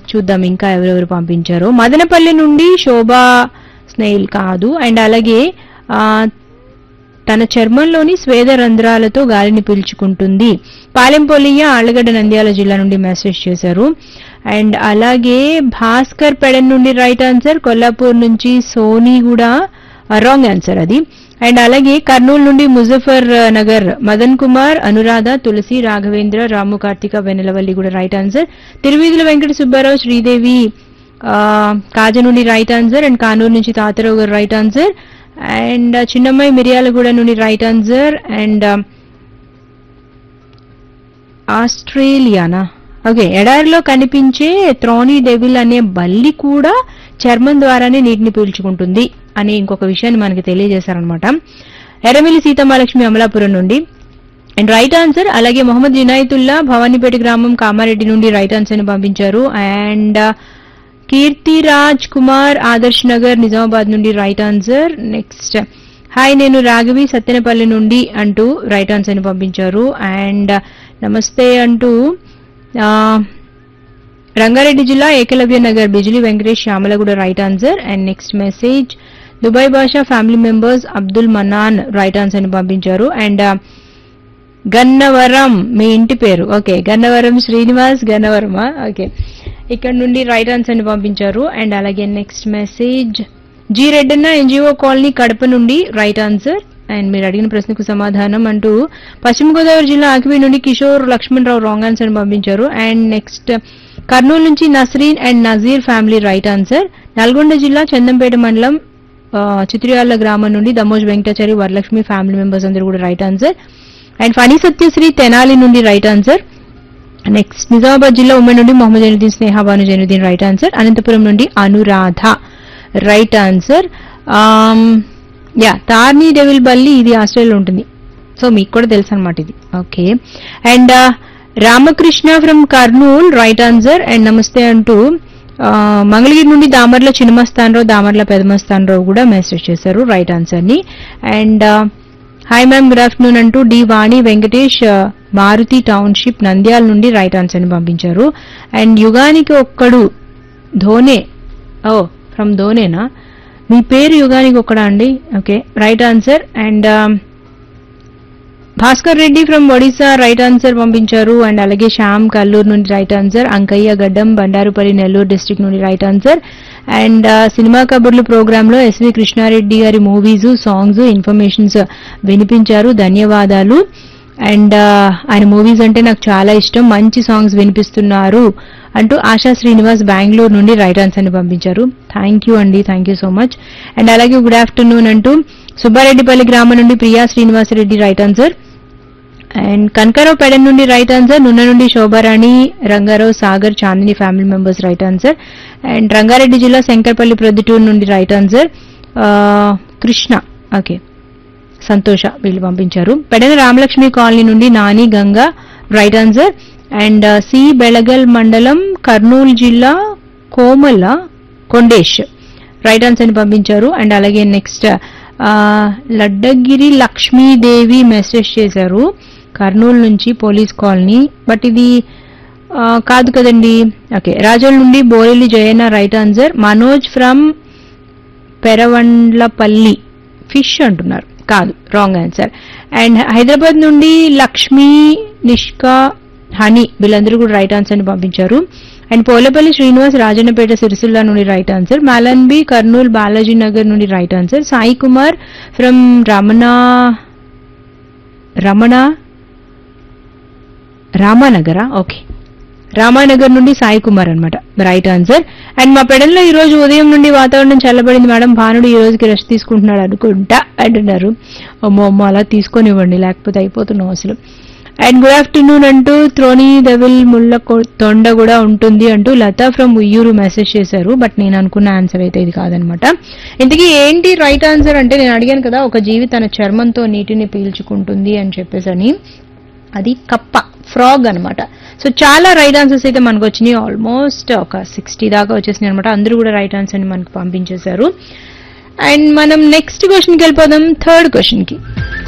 చూద్దాం ఇంకా ఎవరెవరు పంపించారో మదనపల్లి నుండి శోభా స్నేహిల్ కాదు అండ్ అలాగే ఆ, తన చర్మంలోని స్వేద రంధ్రాలతో గాలిని పీల్చుకుంటుంది పాలెంపొలియ ఆళ్లగడ్డ నంద్యాల జిల్లా నుండి మెసేజ్ చేశారు అండ్ అలాగే భాస్కర్ పెడన్ నుండి రైట్ ఆన్సర్ కొల్లాపూర్ నుంచి సోనీ కూడా రాంగ్ ఆన్సర్ అది అండ్ అలాగే కర్నూలు నుండి ముజఫర్ నగర్ మదన్ కుమార్ అనురాధ తులసి రాఘవేంద్ర రాము కార్తిక వెన్నెలవల్లి కూడా రైట్ ఆన్సర్ తిరువీధుల వెంకట సుబ్బారావు శ్రీదేవి ఆ, కాజ నుండి రైట్ ఆన్సర్ అండ్ కానూరు నుంచి తాతరావు గారు right answer and Chinnammayi Miryalaguda నుండి రైట్ ఆన్సర్ అండ్ ఆస్ట్రేలియానా ఓకే ఎడారిలో కనిపించే త్రోనీ డెవిల్ అనే బల్లి కూడా చర్మం ద్వారానే నీటిని పీల్చుకుంటుంది అనే ఇంకొక విషయాన్ని మనకి తెలియజేశారనమాట ఎర్రమిల్లి సీతమాలక్ష్మి అమలాపురం నుండి అండ్ రైట్ ఆన్సర్ అలాగే మొహమ్మద్ వినాయతుల్లా భవానీపేట గ్రామం కామారెడ్డి నుండి రైట్ ఆన్సర్ ని పంపించారు అండ్ కీర్తిరాజ్ కుమార్ ఆదర్శ్ నగర్ నిజామాబాద్ నుండి రైట్ ఆన్సర్ నెక్స్ట్ హాయ్ నేను రాఘవి సత్తెనపల్లి నుండి అంటూ రైట్ ఆన్సర్ ని పంపించారు అండ్ నమస్తే అంటూ ఆ, రంగారెడ్డి జిల్లా ఏకలవ్య నగర్ బిజిలీ వెంకటేష్ శ్యామల కూడా right answer and next message Dubai Basha family members Abdul Manan right answer ని పంపించారు అండ్ గన్నవరం మీ ఇంటి పేరు ఓకే గన్నవరం శ్రీనివాస్ గన్నవరమా ఓకే ఇక్కడ నుండి రైట్ ఆన్సర్ ని పంపించారు అండ్ అలాగే next message G Reddanna NGO colony Kadapa నుండి రైట్ ఆన్సర్ అండ్ మీరు అడిగిన ప్రశ్నకు సమాధానం అంటూ పశ్చిమ గోదావరి జిల్లా ఆకివీ నుండి కిషోర్ లక్ష్మణ్ రావు రాంగ్ ఆన్సర్ ని పంపించారు అండ్ నెక్స్ట్ కర్నూలు నుంచి Nasreen and Nazeer family right answer Nalgonda జిల్లా చందంపేట మండలం ఆ, చిత్రియాల గ్రామం నుండి దమోజ్ వెంకటాచారి వరలక్ష్మి ఫ్యామిలీ మెంబర్స్ అందరూ కూడా right answer and Phani Satyasri Tenali నుండి రైట్ ఆన్సర్ నెక్స్ట్ నిజామాబాద్ జిల్లా ఉమ్మడి నుండి మొహమ్మద్ జైనుద్దీన్ స్నేహాబాను జైనుద్దీన్ రైట్ ఆన్సర్ అనంతపురం నుండి అనురాధ రైట్ ఆన్సర్ యా తార్నీ డెవిల్ బల్లి ఇది ఆస్ట్రేలియాలో ఉంటుంది సో మీకు కూడా తెలుసు అనమాట ఇది okay and Ramakrishna from Kurnool right answer and నమస్తే అంటూ ఆ, మంగళగిరి నుండి దామర్ల చిన్నమస్తానరావు దామర్ల పెదమస్తానరావు కూడా మెసేజ్ చేశారు రైట్ ఆన్సర్ ని and hi ma'am good afternoon అంటూ డి వాణి వెంకటేష్ ఆ, మారుతి టౌన్షిప్ నంద్యాల నుండి రైట్ ఆన్సర్ ని పంపించారు అండ్ యుగానికి ఒక్కడు ధోనే ఓ ఫ్రమ్ ధోనేనా మీ పేరు యుగానికి ఒక్కడా అండి okay right answer and Bhaskar Reddy from Odisha right answer పంపించారు అండ్ అలాగే శ్యామ్ కల్లూరు నుండి రైట్ ఆన్సర్ అంకయ్య గడ్డం బండారుపల్లి నెల్లూరు డిస్ట్రిక్ట్ నుండి రైట్ ఆన్సర్ అండ్ సినిమా కబుర్లు ప్రోగ్రామ్ లో ఎస్వి కృష్ణారెడ్డి గారి మూవీస్ సాంగ్స్ ఇన్ఫర్మేషన్స్ వినిపించారు ధన్యవాదాలు అండ్ ఆయన మూవీస్ అంటే నాకు చాలా ఇష్టం మంచి సాంగ్స్ వినిపిస్తున్నారు అంటూ ఆశా శ్రీనివాస్ బెంగళూరు నుండి రైట్ ఆన్సర్ ని పంపించారు థ్యాంక్ యూ అండి thank you so much and అలాగే గుడ్ ఆఫ్టర్నూన్ అంటూ సుబ్బారెడ్డిపల్లి గ్రామం నుండి Priya Srinivasareddy right answer and Kanakarao Pedana నుండి రైట్ ఆన్సర్ నున్న నుండి Shobharani Rangarao Sagar Chandini family members right answer and Rangareddy జిల్లా శంకర్పల్లి ప్రొద్దుటూరు నుండి రైట్ ఆన్సర్ కృష్ణ ఓకే సంతోష వీళ్ళు పంపించారు పెడన రామలక్ష్మి కాలనీ నుండి Nani Ganga right answer and C Belagal మండలం కర్నూలు జిల్లా కోమల కొండేష్ రైట్ ఆన్సర్ ని పంపించారు అండ్ అలాగే నెక్స్ట్ లడ్డగిరి లక్ష్మీదేవి మెసేజ్ చేశారు కర్నూలు నుంచి పోలీస్ కాలనీ బట్ ఇది ఆ, కాదు కదండి ఓకే రాజోల్ నుండి Borelli Jayanna right answer Manoj from Peravandlapalli fish అంటున్నారు కాదు రాంగ్ ఆన్సర్ అండ్ హైదరాబాద్ నుండి లక్ష్మీ నిష్కా హనీ వీళ్ళందరూ కూడా రైట్ ఆన్సర్ ని పంపించారు అండ్ పోలపల్లి శ్రీనివాస్ రాజన్నపేట సిరిసిల్ల నుండి రైట్ ఆన్సర్ మాలన్బి కర్నూలు బాలాజీ నగర్ నుండి right answer Sai Kumar from Ramana Ramana Ramanagara okay Ramanagar నుండి సాయి కుమార్ అనమాట రైట్ ఆన్సర్ అండ్ మా పెడల్లో ఈ రోజు ఉదయం నుండి వాతావరణం చల్లబడింది మేడం భానుడు ఈ రోజుకి రెస్ట్ తీసుకుంటున్నాడు అనుకుంటా అంటున్నారు అమ్మో అమ్మో అలా తీసుకొనివ్వండి లేకపోతే అయిపోతున్నాం అసలు అండ్ గుడ్ ఆఫ్టర్నూన్ అంటూ త్రోని డెవిల్ ముళ్ళ కొ- తొండ కూడా ఉంటుంది అంటూ లతా ఫ్రమ్ ఉయ్యూరు మెసేజ్ చేశారు బట్ నేను అనుకున్న ఆన్సర్ అయితే ఇది కాదనమాట ఇంతకీ ఏంటి రైట్ ఆన్సర్ అంటే నేను అడిగాను కదా ఒక జీవి తన చర్మంతో నీటిని పీల్చుకుంటుంది అని చెప్పేసి అని అది కప్ప ఫ్రాగ్ అన్నమాట సో చాలా రైట్ ఆన్సర్స్ అయితే మనకు వచ్చినాయి ఆల్మోస్ట్ ఒక సిక్స్టీ దాకా వచ్చేసినాయి అనమాట అందరూ కూడా రైట్ ఆన్సర్ ని మనకు పంపించేశారు అండ్ మనం నెక్స్ట్ క్వశ్చన్కి వెళ్ళిపోదాం థర్డ్ క్వశ్చన్కి